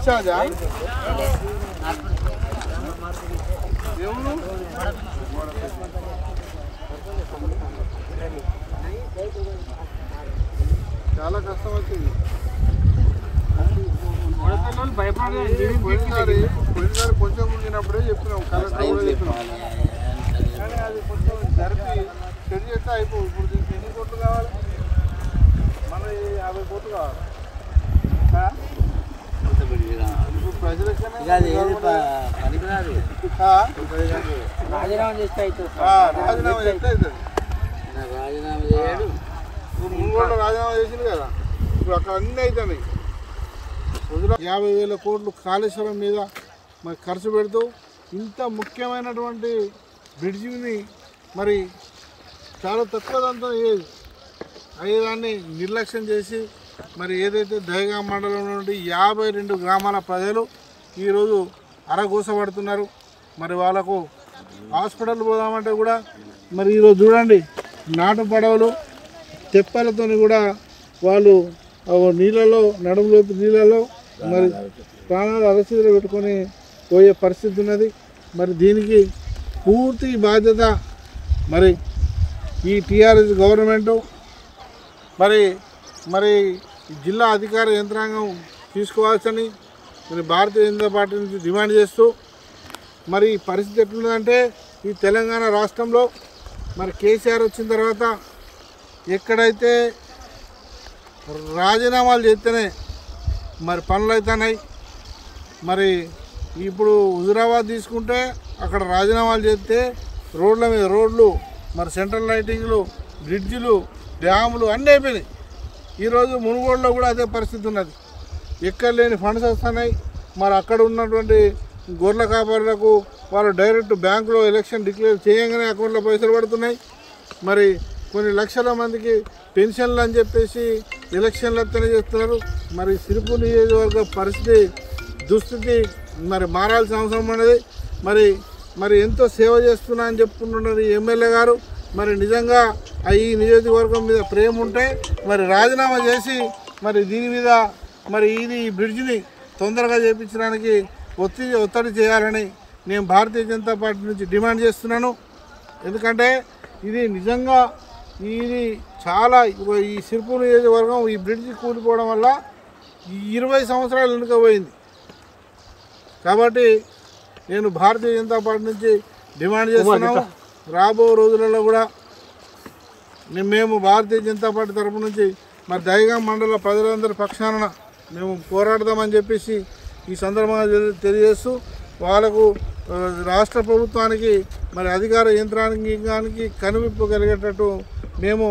డిశ్చార్జా ఎవరు చాలా కష్టం వచ్చింది పోయినసారి పోయినసారి కొంచెం ఉండినప్పుడే చెప్పినాం కలెక్టర్ కూడా చెప్పినాం కానీ అది కొంచెం జరిపి చెడు చేస్తే అయిపో ఇప్పుడు దీనికి ఎన్ని కోట్లు కావాలి మన యాభై కోట్లు కావాలి ఆ? ఇప్పుడు ప్రజలకైనా ఆ? రాజీనామా చేస్తే అయితే ఆ, రాజీనామా చేస్తే అవుతుంది రాజీనామా చేయడు ఇప్పుడు మునుగోడులో రాజీనామా చేసింది కదా ఇప్పుడు అక్కడ అన్నీ అవుతున్నాయి వదిలా- యాభై వేల కోట్లు కాళేశ్వరం మీద మరి ఖర్చు పెడుతూ ఇంత ముఖ్యమైనటువంటి బ్రిడ్జిని మరి చాలా తక్కువ దాంతో అయ్యేది అయ్యేదాన్ని నిర్లక్ష్యం చేసి మరి ఏదైతే దయగా మండలం నుండి యాభై రెండు గ్రామాల ప్రజలు ఈరోజు అరగోసపడుతున్నారు మరి వాళ్ళకు హాస్పిటల్ పోదామంటే కూడా మరి ఈరోజు చూడండి నాటు పడవలు తెప్పలతోని కూడా వాళ్ళు ఆ నీళ్ళలో నడుములో నీళ్ళలో మరి ప్రాణాలు అరస్థితిలో పెట్టుకొని పోయే పరిస్థితి ఉన్నది మరి దీనికి పూర్తి బాధ్యత మరి ఈ టీఆర్ఎస్ గవర్నమెంటు మరి మరి ఈ జిల్లా అధికార యంత్రాంగం తీసుకోవాల్సని మరి భారతీయ జనతా పార్టీ నుంచి డిమాండ్ చేస్తూ మరి ఈ పరిస్థితి ఎట్లుందంటే ఈ తెలంగాణ రాష్ట్రంలో మరి కేసీఆర్ వచ్చిన తర్వాత ఎక్కడైతే రాజీనామాలు చేస్తేనే మరి పనులు అవుతున్నాయి మరి ఇప్పుడు హుజురాబాద్ తీసుకుంటే అక్కడ రాజీనామాలు చేస్తే రోడ్ల మీద రోడ్లు మరి సెంట్రల్ లైటింగ్లు బ్రిడ్జిలు డ్యాములు అన్నీ అయిపోయినాయి ఈరోజు మునుగోడులో కూడా అదే పరిస్థితి ఉన్నది ఎక్కడ లేని ఫండ్స్ వస్తున్నాయి మరి అక్కడ ఉన్నటువంటి గొర్రెల కాపరులకు వాళ్ళు డైరెక్ట్ బ్యాంకులో ఎలక్షన్ డిక్లేర్ చేయగానే అకౌంట్లో పైసలు పడుతున్నాయి మరి కొన్ని లక్షల మందికి పెన్షన్లు అని చెప్పేసి ఎలక్షన్లు అత్తనే చేస్తున్నారు మరి సిరుపు నియోజకవర్గ పరిస్థితి దుస్థితి మరి మారాల్సిన అవసరం ఉన్నది మరి మరి ఎంతో సేవ చేస్తున్నా అని చెప్పుకుంటున్నారు ఈ ఎమ్మెల్యే గారు మరి నిజంగా ఆ ఈ నియోజకవర్గం మీద ప్రేమ ఉంటే మరి రాజీనామా చేసి మరి దీని మీద మరి ఇది ఈ బ్రిడ్జిని తొందరగా చేయించడానికి ఒత్తిడి ఒత్తిడి చేయాలని నేను భారతీయ జనతా పార్టీ నుంచి డిమాండ్ చేస్తున్నాను ఎందుకంటే ఇది నిజంగా ఇది చాలా ఇగో ఈ సిర్పూర్ నియోజకవర్గం ఈ బ్రిడ్జి కూలిపోవడం వల్ల ఈ ఇరవై సంవత్సరాలు వెనుకపోయింది కాబట్టి నేను భారతీయ జనతా పార్టీ నుంచి డిమాండ్ చేస్తున్నాము రాబో రోజులలో కూడా నే- మేము భారతీయ జనతా పార్టీ తరపు నుంచి మరి దైగా మండల ప్రజలందరి పక్షాన మేము పోరాడదామని చెప్పేసి ఈ సందర్భంగా తెలి- తెలియజేస్తూ వాళ్ళకు ఆ, రాష్ట్ర ప్రభుత్వానికి మరి అధికార యంత్రాంగానికి కనువిప్పు కలిగేటట్టు మేము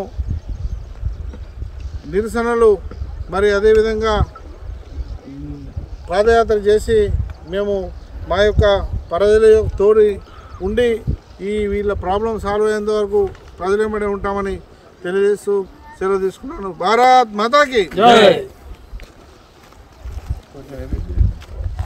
నిరసనలు మరి అదేవిధంగా మ్, పాదయాత్ర చేసి మేము మా యొక్క ప్రజల యొక్క తోడి ఉండి ఈ వీళ్ళ ప్రాబ్లం సాల్వ్ అయ్యేంత వరకు ప్రజలేమడే ఉంటామని తెలియజేస్తూ సెలవు తీసుకున్నాను భారత్ మాతాకి